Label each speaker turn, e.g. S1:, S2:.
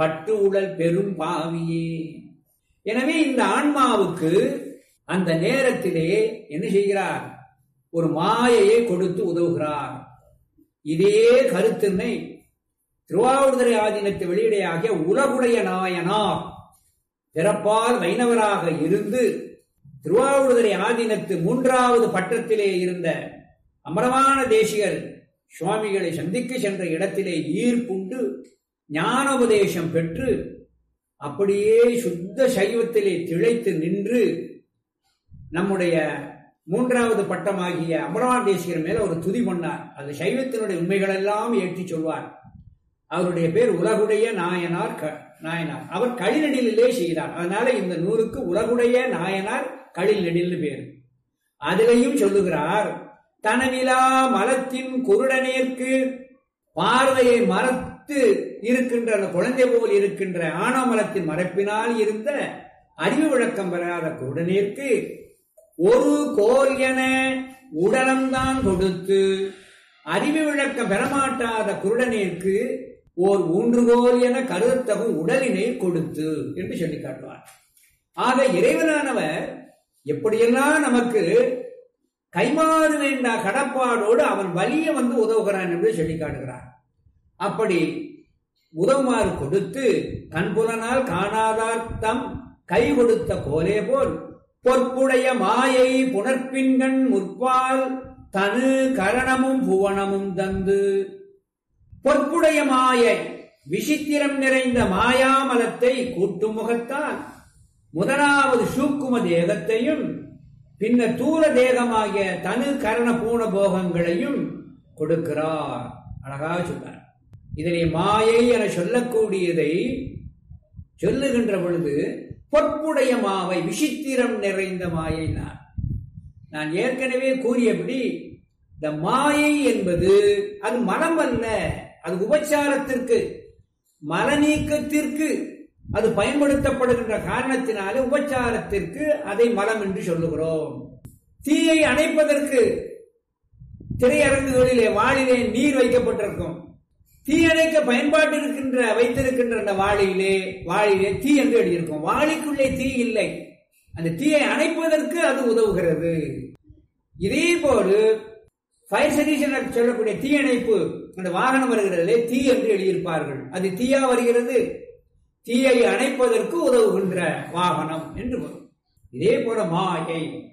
S1: பட்டு உடல் பெரும் பாவியே எனவே இந்த ஆன்மாவுக்கு அந்த நேரத்திலே என்ன செய்கிறார் ஒரு மாயையை கொடுத்து உதவுகிறார் இதே கருத்தினை திருவாவூர்துறை ஆதீனத்தை வெளியிடையாகிய உலகுடைய நாயனார் பிறப்பால் வைணவராக இருந்து திருவாவூர்துறை ஆதீனத்து மூன்றாவது பட்டத்திலே இருந்த அமரமான தேசிகர் சுவாமிகளை சந்திக்க சென்ற இடத்திலே ஈர்ப்புண்டு ஞானோபதேசம் பெற்று அப்படியே சுத்த சைவத்திலே திளைத்து நின்று நம்முடைய மூன்றாவது பட்டமாகிய அமரவான் தேசிகர் மேல ஒரு துதி பண்ணார் அது சைவத்தினுடைய உண்மைகளெல்லாம் ஏற்றி சொல்வார் அவருடைய பேர் உலகுடைய நாயனார் க- நாயனார் அவர் களிநெடிலே செய்தார் அதனால இந்த நூலுக்கு உலகுடைய நாயனார் களிநெடில்னு பேர் அதிலையும் சொல்லுகிறார் தனவிலா மலத்தின் குருடனேற்கு பார்வையை மறத்து இருக்கின்ற அந்த குழந்தை போல் இருக்கின்ற ஆணவமலத்தின் மறைப்பினால் இருந்த அறிவு விளக்கம் பெறாத குருடனேற்கு ஒரு கோல் என உடலம்தான் கொடுத்து அறிவு விளக்கம் பெறமாட்டாத குருடனேற்கு ஓர் ஊன்றுகோல் என கருத்தகும் உடலினை கொடுத்து என்று சொல்லி காட்டுவார் ஆக இறைவனானவர் எப்படியெல்லாம் நமக்கு கைமாறு வேண்டா கடப்பாடோடு அவன் வலிய வந்து உதவுகிறான் என்று சொல்லி காட்டுகிறார் அப்படி உதவுமாறு கொடுத்து கண்புலனால் காணாதார் தம் கை கொடுத்த கோலே போல் பொற்புடைய மாயை புனர்பின்கண் முற்பால் தனு கரணமும் புவனமும் தந்து பொற்புடைய மாயை விசித்திரம் நிறைந்த மாயாமலத்தை கூட்டும் முகத்தால் முதலாவது சூக்கும தேகத்தையும் பின்ன தூல தேகமாகிய தனு கரண பூண போகங்களையும் கொடுக்கிறார் அழகாக சொன்னார் இதனை மாயை என சொல்லக்கூடியதை சொல்லுகின்ற பொழுது பொற்புடைய மாவை விசித்திரம் நிறைந்த மாயை நான் நான் ஏற்கனவே கூறியபடி இந்த மாயை என்பது அது மலம் அல்ல அது உபச்சாரத்திற்கு மல நீக்கத்திற்கு அது பயன்படுத்தப்படுகின்ற காரணத்தினாலே உபச்சாரத்திற்கு அதை மலம் என்று சொல்லுகிறோம் தீயை அணைப்பதற்கு திரையரங்குகளிலே வாளிலே நீர் வைக்கப்பட்டிருக்கும் தீ அணைக்க பயன்பாட்டு இருக்கின்ற வைத்திருக்கின்ற அந்த வாளியிலே வாளிலே தீ என்று எழுதியிருக்கும் வாளிக்குள்ளே தீ இல்லை அந்த தீயை அணைப்பதற்கு அது உதவுகிறது இதே போல் ஃபயர் சர்வீஸ் என சொல்லக்கூடிய தீயணைப்பு அந்த வாகனம் வருகிறதிலே தீ என்று எழுதியிருப்பார்கள் அது தீயா வருகிறது தீயை அணைப்பதற்கு உதவுகின்ற வாகனம் என்று வரும் இதே போல மாயை